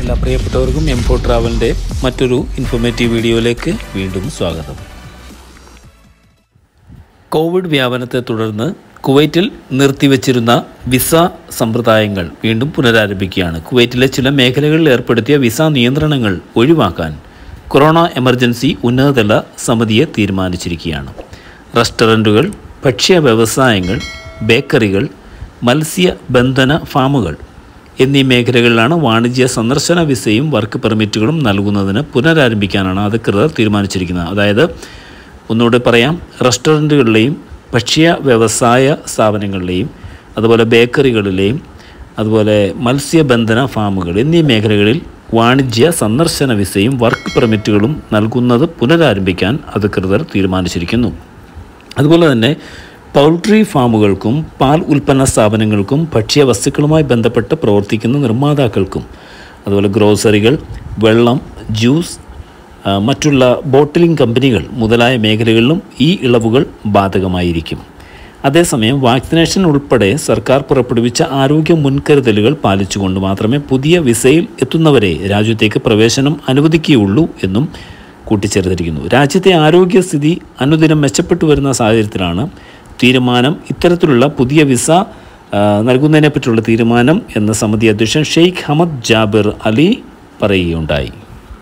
എല്ലാ പ്രിയപ്പെട്ടവർക്കും M four ട്രാവലിൻ്റെ മറ്റൊരു ഇൻഫോർമേറ്റീവ് വീഡിയോയിലേക്ക് വീണ്ടും സ്വാഗതം കോവിഡ് വ്യാപനത്തെ തുടർന്ന് കുവൈറ്റിൽ നിർത്തിവച്ചിരുന്ന വിസ സമ്പ്രദായങ്ങൾ വീണ്ടും പുനരാരംഭിക്കുകയാണ് കുവൈറ്റിലെ ചില മേഖലകളിൽ ഏർപ്പെടുത്തിയ വിസ നിയന്ത്രണങ്ങൾ ഒഴിവാക്കാൻ കൊറോണ എമർജൻസി ഉന്നതതല സമിതിയെ തീരുമാനിച്ചിരിക്കുകയാണ് റെസ്റ്റോറൻറ്റുകൾ ഭക്ഷ്യ വ്യവസായങ്ങൾ ബേക്കറികൾ മത്സ്യബന്ധന ഫാമുകൾ എന്നീ മേഖലകളിലാണ് വാണിജ്യ സന്ദർശന വിസയും വർക്ക് പെർമിറ്റുകളും നൽകുന്നതിന് പുനരാരംഭിക്കാനാണ് അധികൃതർ തീരുമാനിച്ചിരിക്കുന്നത് അതായത് ഒന്നുകൂടെ പറയാം റെസ്റ്റോറൻറ്റുകളിലെയും ഭക്ഷ്യ വ്യവസായ സ്ഥാപനങ്ങളിലെയും അതുപോലെ ബേക്കറികളിലെയും അതുപോലെ മത്സ്യബന്ധന ഫാമുകൾ എന്നീ മേഖലകളിൽ വാണിജ്യ സന്ദർശന വിസയും വർക്ക് പെർമിറ്റുകളും നൽകുന്നത് പുനരാരംഭിക്കാൻ അധികൃതർ തീരുമാനിച്ചിരിക്കുന്നു അതുപോലെ തന്നെ പൗൾട്രി ഫാമുകൾക്കും പാൽ ഉൽപ്പന്ന സ്ഥാപനങ്ങൾക്കും ഭക്ഷ്യവസ്തുക്കളുമായി ബന്ധപ്പെട്ട് പ്രവർത്തിക്കുന്ന നിർമ്മാതാക്കൾക്കും അതുപോലെ ഗ്രോസറികൾ വെള്ളം ജ്യൂസ് ആ, മറ്റുള്ള ബോട്ടിലിംഗ് കമ്പനികൾ മുതലായ മേഖലകളിലും ഈ ഇളവുകൾ ബാധകമായിരിക്കും അതേസമയം വാക്സിനേഷൻ ഉൾപ്പെടെ സർക്കാർ പുറപ്പെടുവിച്ച ആരോഗ്യ മുൻകരുതലുകൾ പാലിച്ചുകൊണ്ട് മാത്രമേ പുതിയ വിസയിൽ എത്തുന്നവരെ രാജ്യത്തേക്ക് പ്രവേശനം അനുവദിക്കുകയുള്ളൂ എന്നും കൂട്ടിച്ചേർത്തിരിക്കുന്നു രാജ്യത്തെ ആരോഗ്യസ്ഥിതി അനുദിനം മെച്ചപ്പെട്ടു വരുന്ന സാഹചര്യത്തിലാണ് തീരുമാനം ഇത്തരത്തിലുള്ള പുതിയ വിസ ആ, നൽകുന്നതിനെപ്പറ്റിയുള്ള തീരുമാനം എന്ന സമിതി അധ്യക്ഷൻ ഷെയ്ഖ് ഹമദ് ജാബിർ അലി പറയുകയുണ്ടായി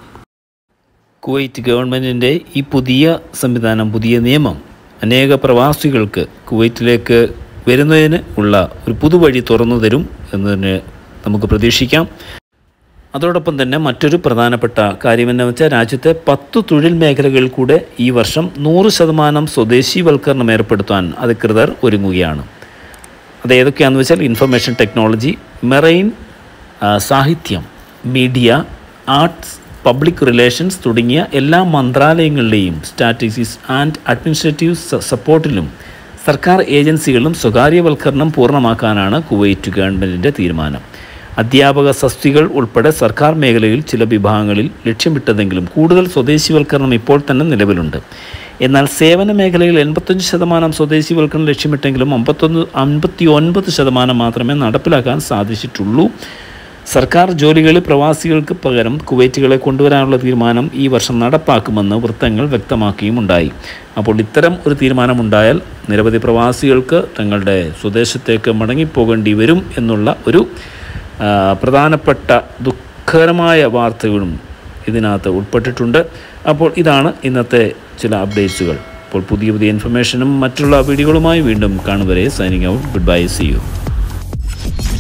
കുവൈറ്റ് ഗവൺമെൻറ്റിൻ്റെ ഈ പുതിയ സംവിധാനം പുതിയ നിയമം അനേക പ്രവാസികൾക്ക് കുവൈറ്റിലേക്ക് വരുന്നതിന് ഉള്ള ഒരു പുതുവഴി തുറന്നു തരും എന്നതിന് നമുക്ക് പ്രതീക്ഷിക്കാം അതോടൊപ്പം തന്നെ മറ്റൊരു പ്രധാനപ്പെട്ട കാര്യമെന്ന് വെച്ചാൽ രാജ്യത്തെ പത്ത് തൊഴിൽ മേഖലകളിൽ കൂടെ ഈ വർഷം നൂറ് ശതമാനം സ്വദേശീവൽക്കരണം ഏർപ്പെടുത്താൻ അധികൃതർ ഒരുങ്ങുകയാണ് അത് ഏതൊക്കെയാണെന്ന് വെച്ചാൽ ഇൻഫർമേഷൻ ടെക്നോളജി മെറൈൻ ആ, സാഹിത്യം മീഡിയ ആർട്സ് പബ്ലിക് റിലേഷൻസ് തുടങ്ങിയ എല്ലാ മന്ത്രാലയങ്ങളിലെയും സ്റ്റാറ്റിസ്റ്റിക്സ് ആൻഡ് അഡ്മിനിസ്ട്രേറ്റീവ് സ- സപ്പോർട്ടിലും സർക്കാർ ഏജൻസികളിലും സ്വകാര്യവൽക്കരണം പൂർണ്ണമാക്കാനാണ് കുവൈറ്റ് ഗവൺമെൻറ്റിൻ്റെ തീരുമാനം അധ്യാപക സസ്തികൾ ഉൾപ്പെടെ സർക്കാർ മേഖലയിൽ ചില വിഭാഗങ്ങളിൽ ലക്ഷ്യമിട്ടതെങ്കിലും കൂടുതൽ സ്വദേശിവൽക്കരണം ഇപ്പോൾ തന്നെ നിലവിലുണ്ട് എന്നാൽ സേവന മേഖലയിൽ എൺപത്തഞ്ച് ശതമാനം സ്വദേശിവൽക്കരണം ലക്ഷ്യമിട്ടെങ്കിലും അമ്പത്തൊന്ന് അൻപത്തി ഒൻപത് ശതമാനം മാത്രമേ നടപ്പിലാക്കാൻ സാധിച്ചിട്ടുള്ളൂ സർക്കാർ ജോലികളിൽ പ്രവാസികൾക്ക് പകരം കുവൈറ്റുകളെ കൊണ്ടുവരാനുള്ള തീരുമാനം ഈ വർഷം നടപ്പാക്കുമെന്ന് വൃത്തങ്ങൾ വ്യക്തമാക്കിയുമുണ്ടായി അപ്പോൾ ഇത്തരം ഒരു തീരുമാനമുണ്ടായാൽ നിരവധി പ്രവാസികൾക്ക് തങ്ങളുടെ സ്വദേശത്തേക്ക് മടങ്ങിപ്പോകേണ്ടി വരും എന്നുള്ള ഒരു ആ, പ്രധാനപ്പെട്ട ദുഃഖകരമായ വാർത്തകളും ഇതിനകത്ത് ഉൾപ്പെട്ടിട്ടുണ്ട് അപ്പോൾ ഇതാണ് ഇന്നത്തെ ചില അപ്ഡേറ്റ്സുകൾ അപ്പോൾ പുതിയ പുതിയ ഇൻഫർമേഷനും മറ്റുള്ള വീഡിയോകളുമായി വീണ്ടും കാണുവരെ signing out good bye see U